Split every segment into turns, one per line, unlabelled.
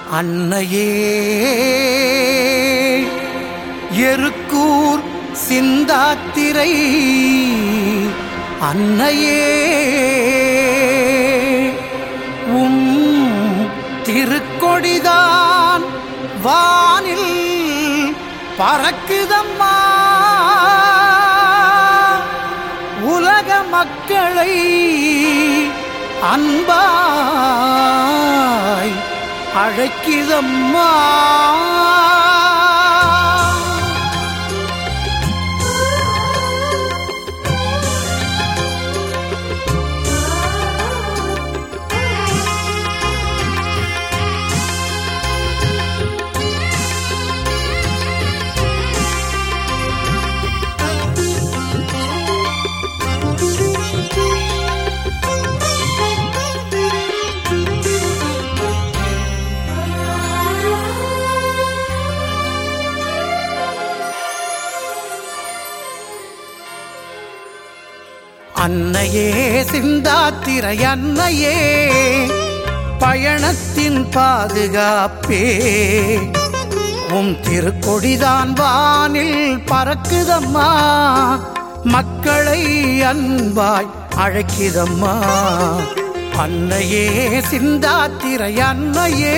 அன்னையே எருக்கூர் சிந்தாத்திரை அன்னையே உம் திருக்கொடிதான் வானில் பறக்குதம்மா உலக மக்களை அன்பாய் அழைக்குதம்மா அன்னையே சிந்தாத்திரை அன்னையே பயணத்தின் பாதுகாப்பே உம் திருக்கொடிதான் வானில் பறக்குதம்மா மக்களை அன்பாய் அழைக்குதம்மா அன்னையே சிந்தாத்திரை அன்னையே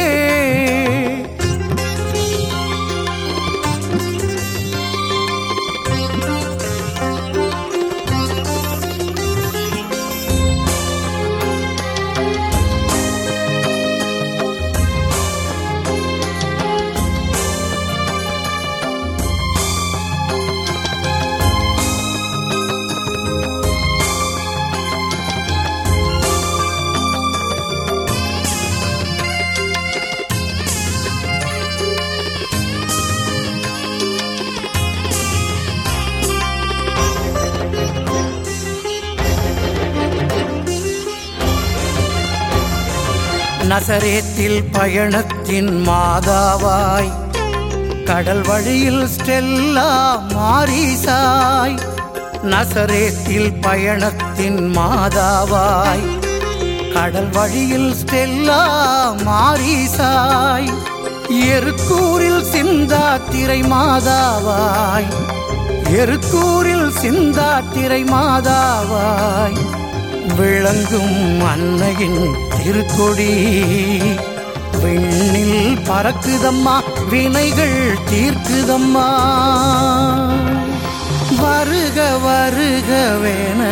நசரேத்தில் பயணத்தின் மாதாவாய் கடல் வழியில் ஸ்டெல்லா மாரிசாய் நசரேத்தில் பயணத்தின் மாதாவாய் கடல் வழியில் ஸ்டெல்லா மாரிசாய் எருக்கூரில் சிந்தாத்திரை மாதாவாய் எருக்கூரில் சிந்தாத்திரை மாதாவாய் விளங்கும் அன்னையின் திருக்கொடி விண்ணில் பறக்குதம்மா வினைகள் தீர்க்குதம்மா வருக வருகவேன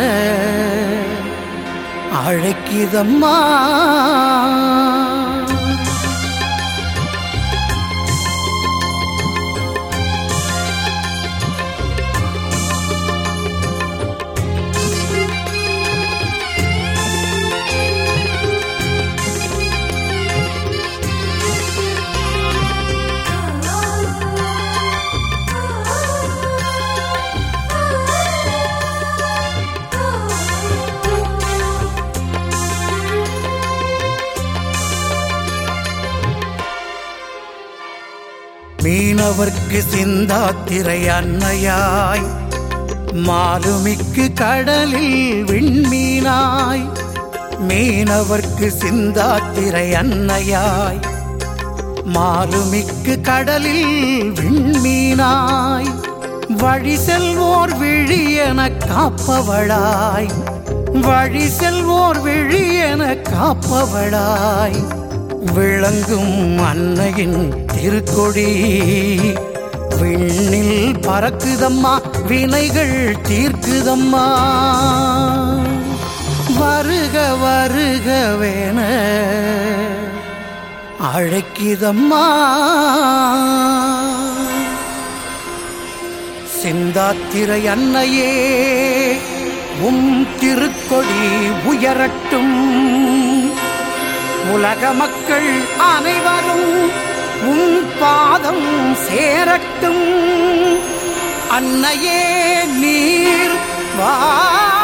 அழைக்குதம்மா மீனவர்க்கு சிந்தாத்திரை அன்னையாய் மாலுமிக்கு கடலில் விண்மீனாய் மீனவர்க்கு சிந்தாத்திரை அன்னையாய் மாலுமிக்கு கடலில் விண்மீனாய் வழி செல்வோர் விழியென காப்பவளாய் வழி செல்வோர் விழியென காப்பவளாய் விளங்கும் அன்னையின் திருக்கொடி விண்ணில் பறக்குதம்மா வினைகள் தீர்க்குதம்மா வருக வருகவேன அழைக்குதம்மா சிந்தாத்திரை அன்னையே உம் திருக்கொடி உயரட்டும் உலக மக்கள் அனைவரும் உன் பாதம் சேரட்டும் அன்னையே நீர் வா